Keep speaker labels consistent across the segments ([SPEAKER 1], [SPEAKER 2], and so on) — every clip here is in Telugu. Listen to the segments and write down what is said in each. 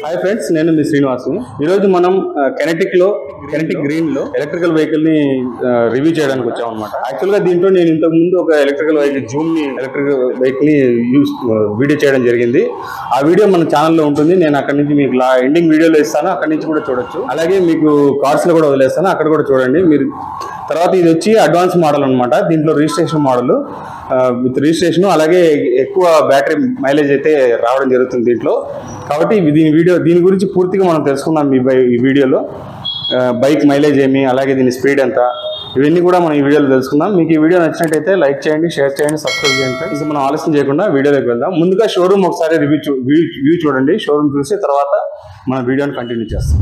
[SPEAKER 1] హాయ్ ఫ్రెండ్స్ నేను మీ శ్రీనివాస్ని ఈరోజు మనం కెనెటిక్ లో కెనెటిక్ గ్రీన్ లో ఎలక్ట్రికల్ వెహికల్ ని రివ్యూ చేయడానికి వచ్చాం అనమాట యాక్చువల్ గా దీంట్లో నేను ఇంతకు ముందు ఒక ఎలక్ట్రికల్ వెహికల్ జూమ్ ని ఎలక్ట్రికల్ వెహికల్ ని యూస్ వీడియో చేయడం జరిగింది ఆ వీడియో మన ఛానల్లో ఉంటుంది నేను అక్కడ నుంచి మీకు ఎండింగ్ వీడియోలో ఇస్తాను అక్కడ నుంచి కూడా చూడొచ్చు అలాగే మీకు కార్డ్స్ లో కూడా వదిలేస్తాను అక్కడ కూడా చూడండి మీరు తర్వాత ఇది వచ్చి అడ్వాన్స్ మోడల్ అనమాట దీంట్లో రిజిస్ట్రేషన్ మోడల్ విత్ రిజిస్ట్రేషన్ అలాగే ఎక్కువ బ్యాటరీ మైలేజ్ అయితే రావడం జరుగుతుంది దీంట్లో కాబట్టి ఇది- దీని వీడియో దీని గురించి పూర్తిగా మనం తెలుసుకుందాం ఈ బై- ఈ వీడియోలో బైక్ మైలేజ్ ఏమి అలాగే దీని స్పీడ్ ఎంత ఇవన్నీ కూడా మనం ఈ వీడియోలో తెలుసుకుందాం మీకు ఈ వీడియో నచ్చినట్టయితే లైక్ చేయండి షేర్ చేయండి సబ్స్క్రైబ్ చేయండి friends. ఇంకా మనం ఆలస్యం చేయకుండా వీడియోలోకి వెళ్దాం ముందుగా షోరూమ్ ఒకసారి రివ్యూ చూ వ్యూ చూడండి షోరూమ్ చూసి తర్వాత మన వీడియోని కంటిన్యూ చేస్తాం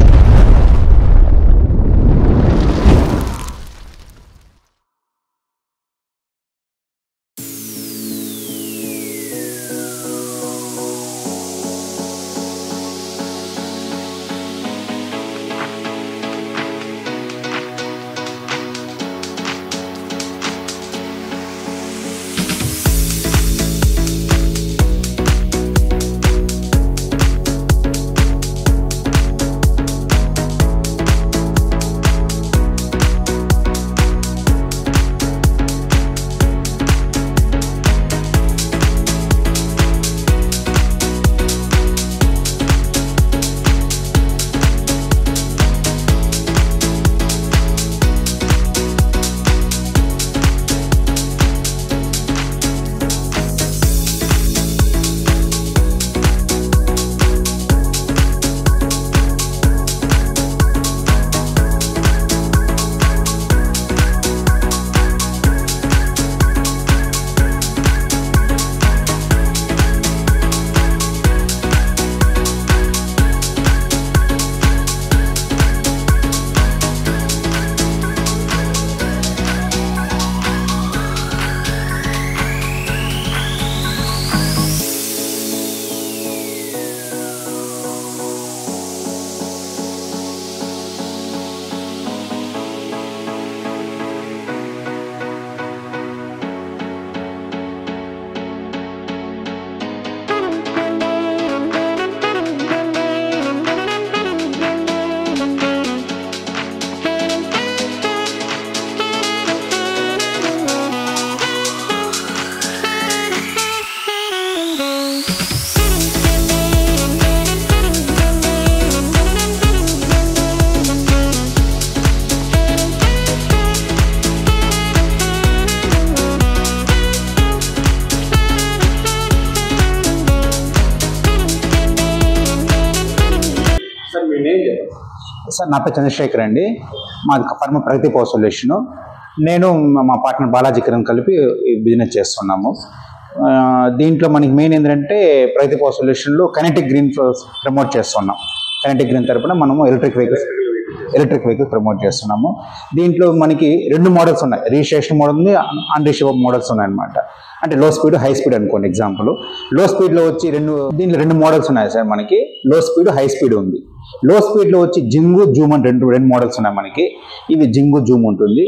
[SPEAKER 1] సార్ మీ నేమ్
[SPEAKER 2] సార్ నా పేరు చంద్రశేఖర్ అండి మాది ఫర్మ ప్రగతి పవర్ సొల్యూషన్ నేను మా- మా పార్ట్నర్ బాలాజీ కిరణ్ కలిపి ఈ బిజినెస్ చేస్తున్నాము ఆ, దీంట్లో మనకి మెయిన్ ఏంటంటే ప్రగతి పవర్ సొల్యూషన్లో కనెక్టిక్ గ్రీన్ ప్రమోట్ చేస్తున్నాం కనెక్టిక్ గ్రీన్ తరపున మనము electric vehicles electric vehicle promote చేస్తున్నాము దీంట్లో మనకి రెండు మోడల్స్ ఉన్నాయి రిజిస్ట్రేషన్ మోడల్ ఉంది అన్ రిజిస్టర్ మోడల్స్ ఉన్నాయి అనమాట అంటే లో స్పీడ్ హై స్పీడ్ అనుకోండి ఎగ్జాంపుల్ లో స్పీడ్లో వచ్చి రెండు దీంట్లో రెండు మోడల్స్ ఉన్నాయి సార్ మనకి లో స్పీడ్ హై స్పీడ్ ఉంది లో స్పీడ్లో వచ్చి జింగు జూమ్ అని రెండు రెండు మోడల్స్ ఉన్నాయి మనకి ఇవి జింగు జూమ్ ఉంటుంది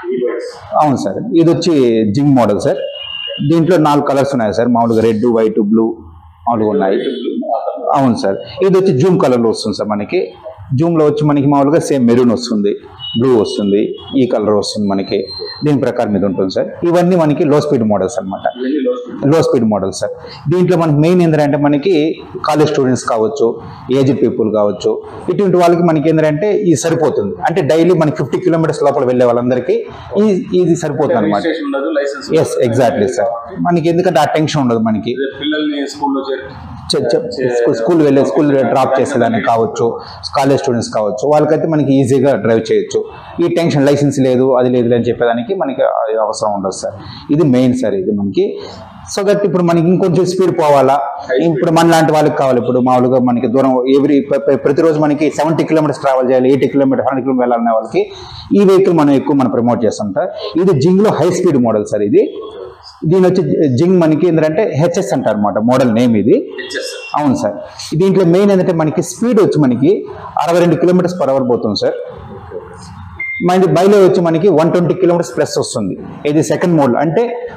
[SPEAKER 2] అవును సార్ ఇది వచ్చి జింగ్ మోడల్ సార్ దీంట్లో నాలుగు కలర్స్ ఉన్నాయి సార్ మామూలుగా రెడ్ వైట్ బ్లూ మామూలుగా ఉన్నాయి అవును సార్ ఇది వచ్చి జూమ్ కలర్లో వస్తుంది సార్ మనకి జూమ్లో వచ్చి మనకి మామూలుగా సేమ్ మెరూన్ వస్తుంది బ్లూ వస్తుంది ఈ కలర్ వస్తుంది మనకి దీని ప్రకారం ఇది ఉంటుంది సార్ ఇవన్నీ మనకి లో స్పీడ్ మోడల్స్ అన్నమాట లో స్పీడ్ మోడల్ సార్ దీంట్లో మనకి మెయిన్ ఏంటంటే మనకి కాలేజ్ స్టూడెంట్స్ కావచ్చు ఏజ్డ్ పీపుల్ కావచ్చు ఇటువంటి వాళ్ళకి మనకి ఏంటంటే ఇది సరిపోతుంది అంటే డైలీ మనకి ఫిఫ్టీ కిలోమీటర్స్ లోపల వెళ్ళే వాళ్ళందరికీ ఈ- ఇది సరిపోతుంది అనమాట
[SPEAKER 1] రిజిస్ట్రేషన్ ఉండదు లైసెన్స్
[SPEAKER 2] ఎస్ ఎగ్జాక్ట్లీ సార్ మనకి ఎందుకంటే ఆ టెన్షన్ ఉండదు మనకి
[SPEAKER 1] పిల్లల్ని స్కూల్లో చేరి
[SPEAKER 2] చె- చె- స్కూ- స్కూల్ వెళ్ళే స్కూల్ డ్రాప్ చేసేదానికి కావచ్చు కాలేజ్ స్టూడెంట్స్ కావచ్చు వాళ్ళకైతే మనకి ఈజీగా డ్రైవ్ చేయొచ్చు ఈ టెన్షన్ లైసెన్స్ లేదు అది లేదు అని చెప్పేదానికి మనకి అది అవసరం ఉండదు సార్ ఇది మెయిన్ సార్ ఇది మనకి సో దట్ ఇప్పుడు మనకి ఇంకొంచెం స్పీడ్ పోవాలా ఇప్పుడు మన లాంటి వాళ్ళకి కావాలి ఇప్పుడు మామూలుగా మనకి దూరం ఎవ్రీ ప్రతిరోజు మనకి సెవెంటీ కిలోమీటర్స్ ట్రావెల్ చేయాలి ఎయిటీ కిలోమీటర్ హండ్రెడ్ కిలోమీటర్ వెళ్ళాలనే వాళ్ళకి ఈ వెహికల్ మనం ఎక్కువ మనం ప్రమోట్ చేస్తుంటాం ఇది జింగ్లో హై స్పీడ్ మోడల్ సార్ ఇది దీని వచ్చి జింగ్ మనకి ఏంటంటే హెచ్ఎస్ అంటారు అనమాట మోడల్ నేమ్ ఇది అవును సార్ దీంట్లో మెయిన్ ఏంటంటే మనకి స్పీడ్ వచ్చి మనకి అరవై రెండు కిలోమీటర్స్ పర్ అవర్ పోతుంది సార్ మనకి బైలో వచ్చి మనకి వన్ ట్వంటీ కిలోమీటర్స్ ప్లస్ వస్తుంది ఇది సెకండ్ మోడ్ అంటే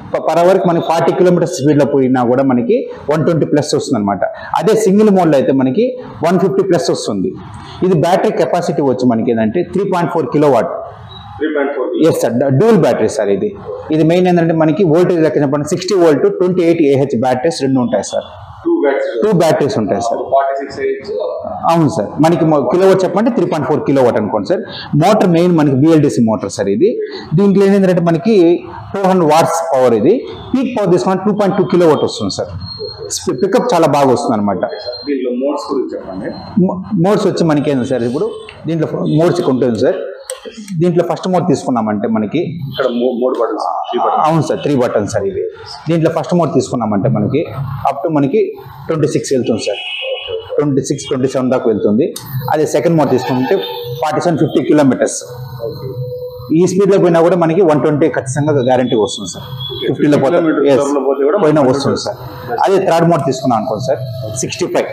[SPEAKER 2] పర్ అవర్కి మనకి ఫార్టీ కిలోమీటర్స్ స్పీడ్లో పోయినా కూడా మనకి వన్ ట్వంటీ ప్లస్ వస్తుంది అనమాట అదే సింగిల్ మోడ్లో అయితే మనకి వన్ ఫిఫ్టీ ప్లస్ వస్తుంది ఇది బ్యాటరీ కెపాసిటీ వచ్చి మనకి ఏంటంటే three point four kilowatt
[SPEAKER 1] three point four
[SPEAKER 2] yes sir dual battery sir ఇది ఇది మెయిన్ ఏంటంటే మనకి వోల్టేజ్ లెక్క చెప్పండి sixty volt twenty eight AH batteries రెండు ఉంటాయి sir
[SPEAKER 1] two bats
[SPEAKER 2] two batteries ఉంటాయి సార్
[SPEAKER 1] ఫార్టీ సిక్స్ ఎయిట్
[SPEAKER 2] అవును సార్ మనకి కిలో వాట్ చెప్పంటే three point four kilowatt అనుకోండి సార్ మోటార్ మెయిన్ మనకి బిఎల్డిసి మోటార్ సార్ ఇది దీంట్లో ఏంటంటే మనకి టూ హండ్రెడ్ వాట్స్ పవర్ ఇది పీక్ పవర్ తీసుకుంటే two point two kilowatt వస్తుంది సార్ పికప్ చాలా బాగా వస్తుంది అనమాట
[SPEAKER 1] దీంట్లో మోడ్స్ గురించి చెప్పండి
[SPEAKER 2] మోడ్స్ వచ్చి మనకి ఏంది సార్ ఇప్పుడు దీంట్లో మోడ్స్ ఉంటుంది సార్ దీంట్లో ఫస్ట్ మోడ్ తీసుకున్నామంటే మనకి
[SPEAKER 1] ఇక్కడ మూ- మూడు బటన్స్ త్రీ బటన్స్
[SPEAKER 2] అవును సార్ త్రీ బటన్స్ సార్ ఇవి దీంట్లో ఫస్ట్ మోడ్ తీసుకున్నామంటే మనకి అప్ టు మనకి ట్వంటీ సిక్స్ వెళ్తుంది sir twenty six twenty seven దాకా వెళ్తుంది అదే సెకండ్ మోడ్ తీసుకుంటే ఫార్టీ సెవెన్ ఫిఫ్టీ కిలోమీటర్స్ ఈ స్పీడ్లో పోయినా కూడా మనకి వన్ ట్వంటీ ఖచ్చితంగా గ్యారంటీ వస్తుంది సార్ ఫిఫ్టీలో పోతే
[SPEAKER 1] kilometers
[SPEAKER 2] yes,
[SPEAKER 1] లోపల పోతే కూడా
[SPEAKER 2] పోయినా
[SPEAKER 1] 120
[SPEAKER 2] వస్తుంది సార్ అదే థర్డ్ మోడ్ తీసుకున్నాం అనుకోండి సార్ సిక్స్టీ ఫైవ్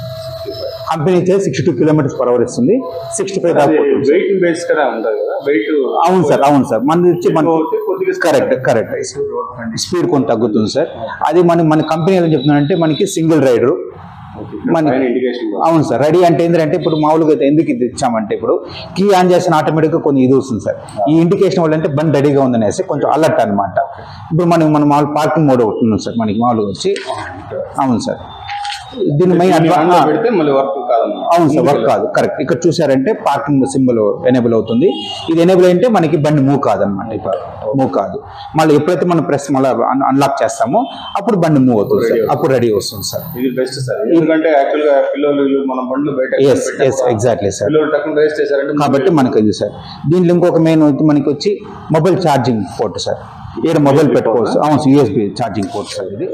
[SPEAKER 2] కంపెనీ ఇచ్చే sixty two kilometres per hour ఇస్తుంది సిక్స్టీ ఫైవ్ దాకా పోతుంది.
[SPEAKER 1] వెయిట్ బేస్ కదా ఉంటుంది కదా వెయిట్
[SPEAKER 2] అవును సార్ అవును సార్ మన వచ్చి మన
[SPEAKER 1] కొద్దిగా
[SPEAKER 2] కరెక్ట్ కరెక్ట్ స్పీడ్ కొంత తగ్గుతుంది సార్ అది మన మన కంపెనీ ఏం చెప్తున్నారంటే మనకి సింగిల్ రైడర్ మన
[SPEAKER 1] ఇండికేషన్
[SPEAKER 2] అవును సార్ రెడీ అంటే ఏంటంటే ఇప్పుడు మామూలుగా అయితే ఎందుకు ఇది ఇచ్చామంటే ఇప్పుడు కీ ఆన్ చేసిన ఆటోమేటిక్గా కొన్ని ఇది వస్తుంది సార్ ఈ ఇండికేషన్ వల్ల అంటే బండి రెడీగా ఉందనేసి కొంచెం అలర్ట్ అనమాట ఇప్పుడు మనం మన మామూలు పార్కింగ్ మోడ్ ఒకటి ఉంది సార్ మనకి మామూలుగా వచ్చి అవును సార్ దీని మెయిన్ అడ్వా
[SPEAKER 1] పెడితే మళ్ళీ వర్క్ కాదమ్మా
[SPEAKER 2] అవును సార్ వర్క్ కాదు కరెక్ట్ ఇక్కడ చూసారంటే పార్కింగ్ సింబల్ ఎనేబుల్ అవుతుంది ఇది ఎనేబుల్ అయితే మనకి బండి మూవ్ కాదనమాట ఇప్పుడు మూవ్ కాదు మళ్ళీ ఎప్పుడైతే మనం ప్రెస్ మళ్ళీ అన్లాక్ చేస్తామో అప్పుడు బండి మూవ్ అవుతుంది సార్ అప్పుడు రెడీ వస్తుంది సార్
[SPEAKER 1] ఇది బెస్ట్ సార్ ఎందుకంటే యాక్చువల్ గా పిల్లలు వీళ్ళు మన బండ్లు బయట
[SPEAKER 2] ఎస్ ఎస్ ఎగ్జాక్ట్లీ సార్
[SPEAKER 1] పిల్లలు టక్కున రేస్ చేశారంటే
[SPEAKER 2] కాబట్టి మనకి ఇది సార్ దీంట్లో ఇంకొక మెయిన్ మనకి వచ్చి మొబైల్ ఛార్జింగ్ పోర్ట్ సార్ ఇక్కడ మొబైల్ పెట్టుకోవచ్చు అవును యూఎస్బి ఛార్జింగ్ పోర్ట్ సార్ ఇది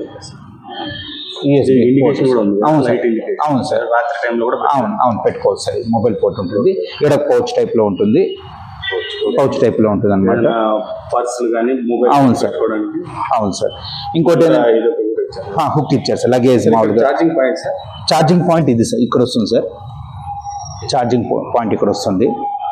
[SPEAKER 2] యూఎస్బి
[SPEAKER 1] ఇండికేషన్ కూడా ఉంది
[SPEAKER 2] అవును సార్
[SPEAKER 1] లైట్ ఇండికేషన్
[SPEAKER 2] అవును సార్
[SPEAKER 1] రాత్రి టైంలో కూడా
[SPEAKER 2] అవును అవును పెట్టుకోవచ్చు సార్ మొబైల్ పోర్ట్ ఉంటుంది ఇక్కడ పౌచ్ టైప్ లో ఉంటుంది పౌచ్ టైప్ లో ఉంటుంది అనమాట
[SPEAKER 1] పర్సులు కానీ మొబైల్
[SPEAKER 2] అవును సార్.
[SPEAKER 1] పెట్టుకోవడానికి
[SPEAKER 2] అవును సార్ ఇంకోటి
[SPEAKER 1] ఇది ఒకటి కూడా ఇచ్చారు
[SPEAKER 2] హుక్ ఇచ్చారు సార్ లగేజ్ మామూలుగా
[SPEAKER 1] charging point sir
[SPEAKER 2] charging point ఇది సార్ ఇక్కడ వస్తుంది సార్ ఛార్జింగ్ పాయింట్ ఇక్కడ వస్తుంది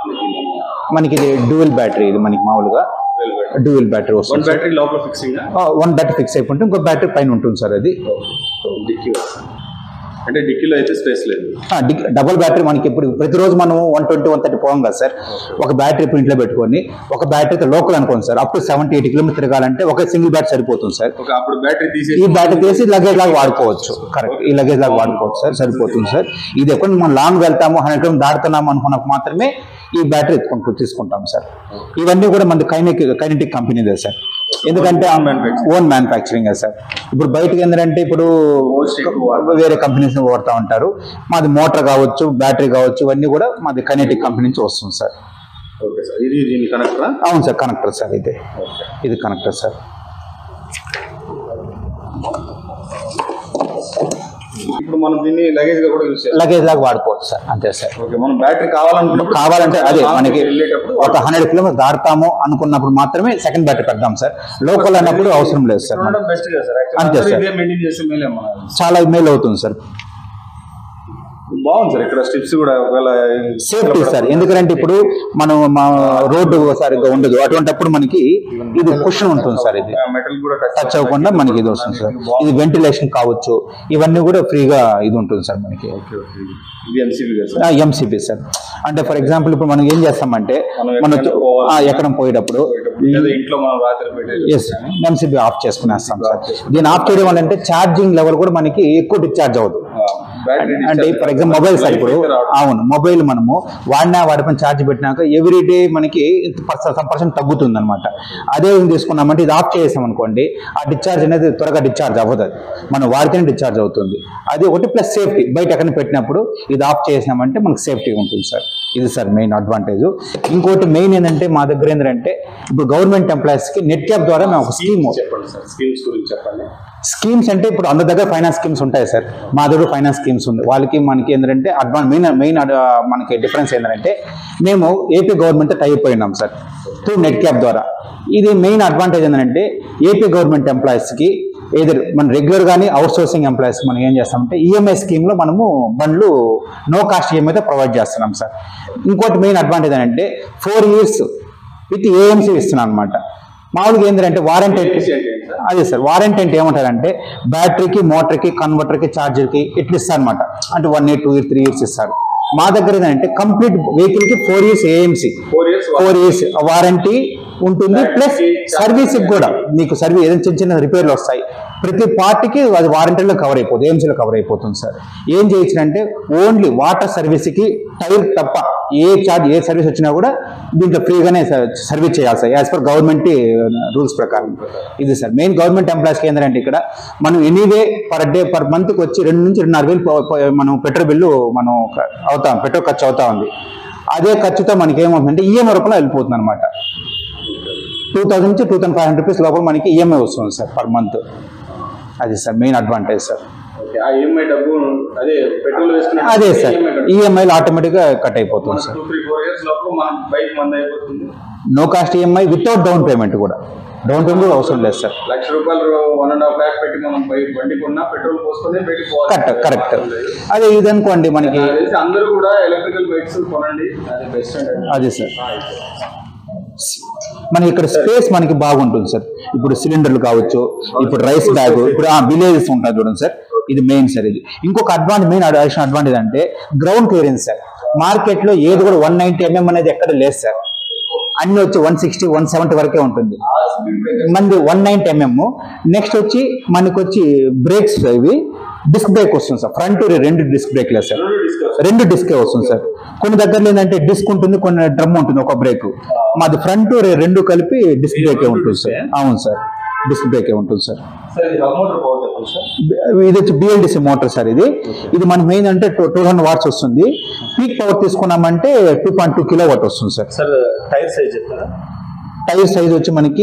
[SPEAKER 2] మనకి ఇది డ్యూయల్ బ్యాటరీ ఇది మనకి మామూలుగా డ్యూయల్ బ్యాటరీ
[SPEAKER 1] వన్
[SPEAKER 2] వస్తుంది
[SPEAKER 1] బ్యాటరీ లోపల ఫిక్సింగ్
[SPEAKER 2] వన్ బ్యాటరీ ఫిక్స్ అయిపోతే ఇంకో బ్యాటరీ పైన ఉంటుంది సార్ అది
[SPEAKER 1] డిక్కీ అంటే డిక్కీలో అయితే స్పేస్ లేదు
[SPEAKER 2] డబుల్ బ్యాటరీ మనకి ఇప్పుడు ప్రతిరోజు మనం వన్ ట్వంటీ వన్ థర్టీ పోవం కదా సార్ ఒక బ్యాటరీ ఇప్పుడు ఇంట్లో పెట్టుకొని ఒక బ్యాటరీతో లోకల్ అనుకోండి sir up to seventy eighty kilometre తిరగాలంటే ఒక సింగిల్ బ్యాటరీ సరిపోతుంది సార్
[SPEAKER 1] ఒక అప్పుడు బ్యాటరీ తీసేసి
[SPEAKER 2] ఈ బ్యాటరీ తీసి లగేజ్ లాగా వాడుకోవచ్చు కరెక్ట్ ఈ లగేజ్ లాగా వాడుకోవచ్చు సార్ సరిపోతుంది సార్ ఇది ఎక్కడ మనం లాంగ్ వెళ్తాము హండ్రెడ్ కిలోమీటర్ దాడుతున్నాము అనుకున్నప్పుడు మాత్రమే ఈ బ్యాటరీ ఎత్తుకుంటూ తీసుకుంటాం సార్ ఇవన్నీ కూడా మన కైనెక్ కైనెటిక్ కంపెనీదే సార్ ఎందుకంటే
[SPEAKER 1] Own manufacturing.
[SPEAKER 2] Own manufacturing sir ఇప్పుడు బయటకు ఏంటంటే ఇప్పుడు
[SPEAKER 1] Most ఎక్కువ
[SPEAKER 2] వేరే కంపెనీస్ వాడుతూ ఉంటారు మాది మోటార్ కావచ్చు బ్యాటరీ కావచ్చు ఇవన్నీ కూడా మాది కైనెటిక్ కంపెనీ నుంచి వస్తుంది సార్
[SPEAKER 1] ఓకే సార్ ఇది దీని కనెక్టరా
[SPEAKER 2] అవును సార్ కనెక్టర్ సార్ ఇది ఇది కనెక్టర్ సార్
[SPEAKER 1] ఇప్పుడు మనం దీన్ని లగేజ్ గా కూడా యూస్ చేస్తాం
[SPEAKER 2] లగేజ్ లాగా వాడుకోవచ్చు సార్ అంతే సార్
[SPEAKER 1] ఓకే మనం బ్యాటరీ కావాలనుకున్నప్పుడు
[SPEAKER 2] కావాలంటే అదే
[SPEAKER 1] Long
[SPEAKER 2] మనకి
[SPEAKER 1] వెళ్ళేటప్పుడు
[SPEAKER 2] ఒక హండ్రెడ్ కిలోమీటర్ దాటుతాము అనుకున్నప్పుడు మాత్రమే సెకండ్ బ్యాటరీ పెడదాం సార్ లోకల్ అన్నప్పుడు అవసరం లేదు సార్ మనకి.
[SPEAKER 1] బెస్ట్ కదా సార్
[SPEAKER 2] అంతే
[SPEAKER 1] యాక్చువల్లీ
[SPEAKER 2] సార్.
[SPEAKER 1] ఇదే మెయింటైన్ చేస్తే మేలే మన
[SPEAKER 2] చాలా మేలు అవుతుంది సార్
[SPEAKER 1] బాగుంది సార్ ఇక్కడ స్టెప్స్ కూడా ఒకవేళ
[SPEAKER 2] సేఫ్టీ సార్ ఎందుకంటే ఇప్పుడు మనం మా రోడ్డు సరిగ్గా ఉండదు అటువంటిప్పుడు మనకి ఇది కుషన్ ఉంటుంది సార్ ఇది
[SPEAKER 1] మెటల్ కూడా
[SPEAKER 2] టచ్ అవ్వకుండా మనకి ఇది వస్తుంది సార్ ఇది వెంటిలేషన్ కావచ్చు ఇవన్నీ కూడా ఫ్రీగా ఇది ఉంటుంది సార్ మనకి
[SPEAKER 1] ఇది ఎంసీబీ కదా సార్
[SPEAKER 2] ఎంసీబీ సార్ అంటే ఫర్ ఎగ్జాంపుల్ ఇప్పుడు మనం ఏం చేస్తామంటే
[SPEAKER 1] మనం
[SPEAKER 2] మనం
[SPEAKER 1] ఎక్కడికైనా పోవాలి.
[SPEAKER 2] ఆ, ఎక్కడ పోయేటప్పుడు
[SPEAKER 1] లేదా ఇంట్లో మనం రాత్రి పెట్టేది
[SPEAKER 2] ఎస్ ఎంసీబీ ఆఫ్ చేసుకునేస్తాం సార్ దీన్ని ఆఫ్ చేయడం వల్ల అంటే ఛార్జింగ్ లెవెల్ కూడా మనకి ఎక్కువ డిశ్చార్జ్ అవ్వదు
[SPEAKER 1] బ్యాటరీ
[SPEAKER 2] అంటే ఫర్ ఎగ్జాంపుల్ మొబైల్ సార్ ఇప్పుడు అవును మొబైల్ మనము వాడినా వాడి పైన ఛార్జ్ పెట్టినాక ఎవ్రీ డే మనకి సమ్ పర్సెంట్ తగ్గుతుంది అనమాట అదే ఏం తీసుకున్నామంటే ఇది ఆఫ్ చేసాం అనుకోండి ఆ డిశ్చార్జ్ అనేది త్వరగా డిశ్చార్జ్ అవ్వదు అది మనం వాడితేనే డిశ్చార్జ్ అవుతుంది అది ఒకటి ప్లస్ సేఫ్టీ బయట ఎక్కడ పెట్టినప్పుడు ఇది ఆఫ్ చేసామంటే మనకు సేఫ్టీ ఉంటుంది సార్ ఇది సార్ మెయిన్ అడ్వాంటేజ్ ఇంకోటి మెయిన్ ఏంటంటే మా దగ్గర ఏంటంటే ఇప్పుడు గవర్నమెంట్ ఎంప్లాయీస్కి నెట్ క్యాప్ ద్వారా మేము ఒక స్కీమ్
[SPEAKER 1] చెప్పండి సార్ స్కీమ్స్ గురించి చెప్పండి
[SPEAKER 2] స్కీమ్స్ అంటే ఇప్పుడు అందరి దగ్గర ఫైనాన్స్ స్కీమ్స్ ఉంటాయి సార్ మా దగ్గర ఫైనాన్స్ స్కీమ్స్ ఉంది వాళ్ళకి మనకి ఏంటంటే అడ్వాన్స్ మెయిన్ మెయిన్ మనకి డిఫరెన్స్ ఏంటంటే మేము ఏపీ గవర్నమెంట్ టైప్ అయినాం సార్ త్రూ నెట్ క్యాప్ ద్వారా ఇది మెయిన్ అడ్వాంటేజ్ ఏంటంటే ఏపీ గవర్నమెంట్ ఎంప్లాయీస్కి ఏదర్ మన రెగ్యులర్ కానీ అవుట్ సోర్సింగ్ ఎంప్లాయీస్కి మనం ఏం చేస్తామంటే ఈఎంఐ స్కీమ్లో మనము బండ్లు నో కాస్ట్ ఈఎంఐతో ప్రొవైడ్ చేస్తున్నాం సార్ ఇంకోటి మెయిన్ అడ్వాంటేజ్ ఏంటంటే ఫోర్ ఇయర్స్ విత్ ఏఎంసీ ఇస్తున్నాం అనమాట మామూలుగా ఏంటంటే వారంటీ
[SPEAKER 1] అంటే ఏంటి సార్
[SPEAKER 2] అదే సార్ వారంటీ అంటే ఏమంటారంటే బ్యాటరీకి మోటార్కి కన్వర్టర్కి ఛార్జర్కి ఇట్లా ఇస్తారు అనమాట అంటే one year two year three years ఇస్తారు మా దగ్గర ఏంటంటే కంప్లీట్ వెహికల్కి four years AMC
[SPEAKER 1] four years
[SPEAKER 2] four years warranty ఉంటుంది ప్లస్ సర్వీస్ కూడా మీకు సర్వీస్ ఏదైనా చిన్న చిన్న రిపేర్లు వస్తాయి ప్రతి పార్టీకి అది వారంటీలో కవర్ అయిపోతుంది ఏఎంసీలో కవర్ అయిపోతుంది సార్ ఏం చేయొచ్చునంటే ఓన్లీ వాటర్ సర్వీస్కి టైర్ తప్ప ఏ చార్జ్ ఏ సర్వీస్ వచ్చినా కూడా దీంట్లో ఫ్రీగానే సర్వీస్ చేయాలి sir as per government rules ప్రకారం ఇది సార్ మెయిన్ గవర్నమెంట్ ఎంప్లాయీస్కి ఏంటంటే ఇక్కడ మనం ఎనీవే పర్ డే పర్ మంత్కి వచ్చి రెండు నుంచి రెండున్నర వేలు పో- పో- మనం పెట్రోల్ బిల్లు మనం క- అవుతాం పెట్రోల్ ఖర్చు అవుతా ఉంది అదే ఖర్చుతో మనకి ఏమవుతుందంటే ఈఎంఐ రూపంలో వెళ్ళిపోతుంది అనమాట టూ థౌసండ్ నుంచి two thousand five hundred rupees లోపల మనకి ఈఎంఐ వస్తుంది సార్ పర్ మంత్ అది sir main advantage sir
[SPEAKER 1] okay ఆ ఈఎంఐ డబ్బు అదే పెట్రోల్ వేసుకునే
[SPEAKER 2] అదే సార్ ఈఎంఐలు ఆటోమేటిక్గా కట్ అయిపోతుంది sir
[SPEAKER 1] two three four years లోపల మన బైక్ మంది అయిపోతుంది
[SPEAKER 2] no cost EMI without down payment కూడా డౌన్ పేమెంట్ కూడా అవసరం లేదు సార్
[SPEAKER 1] లక్ష రూపాయలు వన్ అండ్ హాఫ్ ల్యాక్ పెట్టి మనం బైక్ బండి కొన్నా పెట్రోల్ పోసుకొని బయటికి పోవాలి
[SPEAKER 2] కరెక్ట్ కరెక్ట్ అదే ఇది అనుకోండి మనకి
[SPEAKER 1] నాకు తెలిసి అందరూ కూడా ఎలక్ట్రికల్ బైక్స్ కొనండి అది బెస్ట్ అండి
[SPEAKER 2] అదే సార్ మనకి ఇక్కడ స్పేస్ మనకి బాగుంటుంది సార్ ఇప్పుడు సిలిండర్లు కావచ్చు ఇప్పుడు రైస్ బ్యాగ్ ఇప్పుడు ఆ విలేజెస్ ఉంటాయి చూడండి సార్ ఇది మెయిన్ సార్ ఇది ఇంకొక అడ్వాంటేజ్ మెయిన్ అడిషనల్ అడ్వాంటేజ్ అంటే గ్రౌండ్ క్లియరెన్స్ సార్ మార్కెట్ లో ఏది కూడా వన్ నైన్టీ ఎంఎం అనేది ఎక్కడ లేదు సార్ అన్ని వచ్చి వన్ సిక్స్టీ వన్ సెవెంటీ వరకే ఉంటుంది మనది వన్ నైన్టీ ఎంఎం నెక్స్ట్ వచ్చి మనకి వచ్చి బ్రేక్స్ ఇవి డిస్క్ బ్రేక్ వస్తుంది సార్ ఫ్రంట్ రెండు డిస్క్ బ్రేక్లే సార్ రెండు డిస్కే వస్తుంది సార్ కొన్ని దగ్గరలో ఏంటంటే డిస్క్ ఉంటుంది కొన్ని డ్రమ్ ఉంటుంది ఒక బ్రేక్ మాది ఫ్రంట్ రెండు కలిపి డిస్క్ బ్రేకే ఉంటుంది సార్ అవును సార్ డిస్క్ బ్రేకే ఉంటుంది సార్
[SPEAKER 1] సార్ ఇది హబ్ మోటార్ పవర్ చెప్పండి సార్
[SPEAKER 2] ఇది వచ్చి బిఎల్డిసి మోటార్ సార్ ఇది ఇది మన మెయిన్ అంటే టూ హండ్రెడ్ వాట్స్ వస్తుంది పీక్ పవర్ తీసుకున్నామంటే two point two kilowatt వస్తుంది సార్
[SPEAKER 1] సార్ టైర్ సైజ్ చెప్తారా
[SPEAKER 2] టైర్ సైజ్ వచ్చి మనకి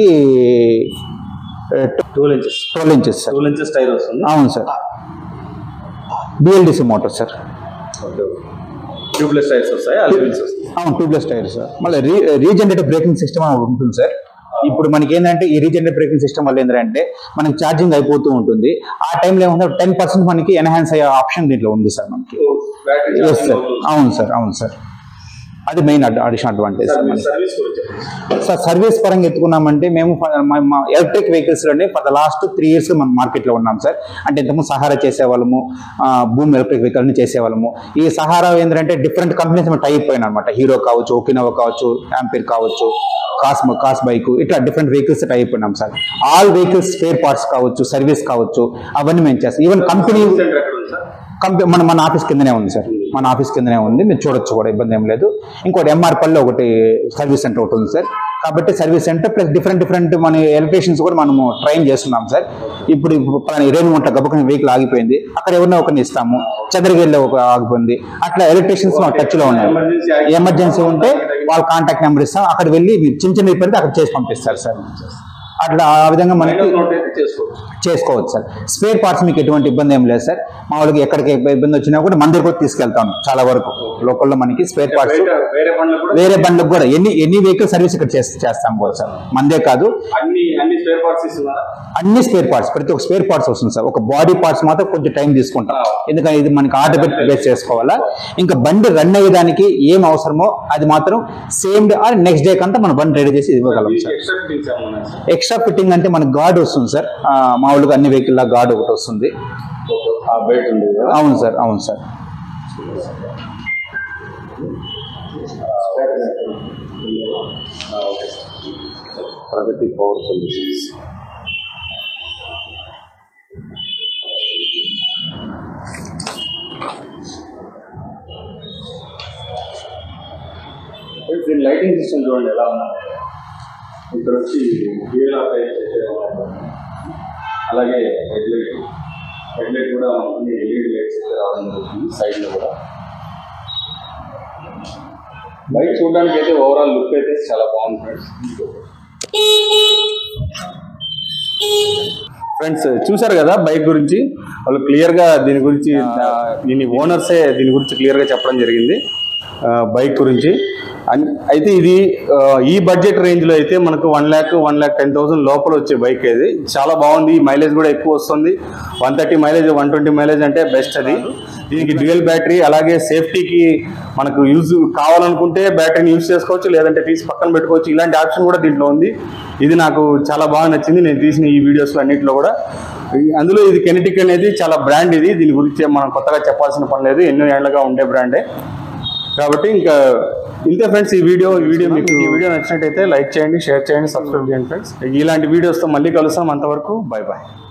[SPEAKER 1] twelve inches
[SPEAKER 2] twelve inches sir
[SPEAKER 1] twelve inches tyre వస్తుంది
[SPEAKER 2] అవును sir BLDC motor sir
[SPEAKER 1] tubeless tyres వస్తాయి అల్యూమినియం వస్తాయి
[SPEAKER 2] అవును ట్యూబ్లెస్ టైర్ సార్ మళ్ళీ రీ రీజనరేటివ్ బ్రేకింగ్ సిస్టమ్ అని ఒకటి ఉంటుంది సార్ ఇప్పుడు మనకి ఏంటంటే ఈ రీజనరేటివ్ బ్రేకింగ్ సిస్టమ్ వల్ల ఏంటంటే మనకి ఛార్జింగ్ అయిపోతూ ఉంటుంది ఆ టైంలో ఏముంది టెన్ పర్సెంట్ మనకి ఎన్హాన్స్ అయ్యే ఆప్షన్ దీంట్లో ఉంది సార్ మనకి
[SPEAKER 1] బ్యాటరీ
[SPEAKER 2] ఎస్ సార్ అవును సార్ అవును సార్ అది మెయిన్ అడిషనల్ అడ్వాంటేజ్ సార్ మనకి
[SPEAKER 1] సర్వీస్ గురించి చెప్పండి
[SPEAKER 2] సార్ సర్వీస్ పరంగా ఎత్తుకున్నామంటే మేము ఫ- మా- మా ఎలక్ట్రిక్ వెహికల్స్ లోనే for the last three years మనం మార్కెట్లో ఉన్నాం సార్ అంటే ఇంతకుముందు సహారా చేసేవాళ్ళము ఆ, భూమి ఎలక్ట్రిక్ వెహికల్ ని చేసేవాళ్ళము ఈ సహారా ఏంటంటే డిఫరెంట్ కంపెనీస్ మేము టైప్ అయినా అనమాట హీరో కావచ్చు ఓకినోవా కావచ్చు యాంపీర్ కావచ్చు కాస్ కాస్ బైక్ ఇట్లా డిఫరెంట్ వెహికల్స్ టైప్ ఉన్నాం sir all vehicles spare parts కావచ్చు సర్వీస్ కావచ్చు అవన్నీ మేము చేస్తాం ఈవెన్ కంపెనీ
[SPEAKER 1] సెంటర్ ఎక్కడ ఉంది సార్
[SPEAKER 2] కంపెనీ మన మన ఆఫీస్ కిందనే ఉంది సార్ మన ఆఫీస్ కిందనే ఉంది మీరు చూడొచ్చు కూడా ఇబ్బంది ఏం లేదు ఇంకోటి ఎంఆర్పల్లి ఒకటి సర్వీస్ సెంటర్ ఒకటి ఉంది సార్ కాబట్టి service centre plus different different మన ఎలక్ట్రీషియన్స్ కూడా మనము ట్రైన్ చేస్తున్నాం సార్ ఇప్పుడు ఇప్పుడు పలానా రేణుగుంట గబకన వెహికల్ ఆగిపోయింది అక్కడ ఎవరినో ఒకరిని ఇస్తాము చంద్రగిరిలో ఒక ఆగిపోయింది అట్లా ఎలక్ట్రీషియన్స్ టచ్ లో ఉన్నారు
[SPEAKER 1] ఎమర్జెన్సీ
[SPEAKER 2] ఎమర్జెన్సీ ఉంటే వాళ్ళ కాంటాక్ట్ నెంబర్ ఇస్తాం అక్కడ వెళ్ళి మీరు చిన్న చిన్న ఇబ్బంది అక్కడ చేసి పంపిస్తారు సార్ అట్లా ఆ విధంగా మనకి
[SPEAKER 1] మైనస్ నోట్ అయితే చేసుకోవచ్చు
[SPEAKER 2] చేసుకోవచ్చు సార్ స్పేర్ పార్ట్స్ మీకు ఎటువంటి ఇబ్బంది ఏం లేదు సార్ మామూలుగా ఎక్కడికి ఇబ్బంది వచ్చినా కూడా మన దగ్గర కూడా తీసుకెళ్తాం చాలా వరకు లోకల్లో మనకి స్పేర్ పార్ట్స్
[SPEAKER 1] బయట వేరే బండ్లు కూడా
[SPEAKER 2] వేరే బండ్లకు కూడా ఎన్ని ఎన్ని వెహికల్ సర్వీస్ ఇక్కడ చేస్- చేస్తాం కూడా సార్ మందే కాదు
[SPEAKER 1] అన్ని అన్ని స్పేర్ పార్ట్స్ ఇస్తున్నారా
[SPEAKER 2] అన్ని స్పేర్ పార్ట్స్ ప్రతి ఒక్క స్పేర్ పార్ట్స్ వస్తుంది సార్ ఒక బాడీ పార్ట్స్ మాత్రం కొంచెం టైం తీసుకుంటాం ఎందుకంటే ఇది మనకి ఆర్డర్ పెట్టి ప్రిపేర్ చేసుకోవాలా ఇంకా బండి రన్ అయ్యేదానికి ఏం అవసరమో అది మాత్రం same day or next day కంతా మనం బండి రెడీ చేసి ఇవ్వగలం సార్
[SPEAKER 1] ఎక్స్ట్రా ఫిట్టింగ్స్ ఏమన్నా ఉన్నాయా సార్
[SPEAKER 2] ఎక్స్ట్రా ఫిట్టింగ్ అంటే మనకి గార్డ్ వస్తుంది సార్ ఆ, మామూలుగా అన్ని వెహికల్ లా గార్డ్ ఒకటి వస్తుంది
[SPEAKER 1] ఆ బయట ఉంది కదా
[SPEAKER 2] అవును సార్ అవును సార్
[SPEAKER 1] ప్రగతి పవర్ సొల్యూషన్స్ దీని లైటింగ్ సిస్టమ్ చూడండి ఎలా ఉన్నా ఇక్కడ వచ్చి డ్యూయల్ ఆఫ్ లైట్ అలాగే హెడ్ లైట్ హెడ్ లైట్ కూడా మనకి ఎల్ఈడి లైట్స్ అయితే రావడం జరుగుతుంది సైడ్లో కూడా బైక్ చూడడానికి అయితే ఓవరాల్ లుక్ అయితే చాలా బాగుంది ఫ్రెండ్స్ ఫ్రెండ్స్ చూసారు కదా బైక్ గురించి వాళ్ళు క్లియర్ గా దీని గురించి ఆ, దీని ఓనర్సే దీని గురించి క్లియర్ గా చెప్పడం జరిగింది ఆ, బైక్ గురించి అన్- అయితే ఇది ఆ, ఈ బడ్జెట్ రేంజ్ లో అయితే మనకు one lakh one lakh ten thousand లోపల వచ్చే బైక్ ఇది చాలా బాగుంది మైలేజ్ కూడా ఎక్కువ వస్తుంది one thirty mileage one twenty mileage అంటే బెస్ట్ అది దీనికి డ్యూయల్ బ్యాటరీ అలాగే సేఫ్టీకి మనకు యూజ్ కావాలనుకుంటే బ్యాటరీని యూజ్ చేసుకోవచ్చు లేదంటే తీసి పక్కన పెట్టుకోవచ్చు ఇలాంటి ఆప్షన్ కూడా దీంట్లో ఉంది ఇది నాకు చాలా బాగా నచ్చింది నేను తీసిన ఈ వీడియోస్లో అన్నింటిలో కూడా ఈ- అందులో ఇది కెనెటిక్ అనేది చాలా బ్రాండ్ ఇది దీని గురించి మనం కొత్తగా చెప్పాల్సిన పని లేదు ఎన్నో ఏళ్లుగా ఉండే బ్రాండే కాబట్టి ఇంకా ఇంతే ఫ్రెండ్స్ ఈ వీడియో ఈ వీడియో మీకు ఈ వీడియో నచ్చినట్టయితే లైక్ చేయండి షేర్ చేయండి సబ్స్క్రైబ్ చేయండి ఫ్రెండ్స్ ఇలాంటి వీడియోస్తో మళ్ళీ కలుస్తాం అంతవరకు బాయ్ బాయ్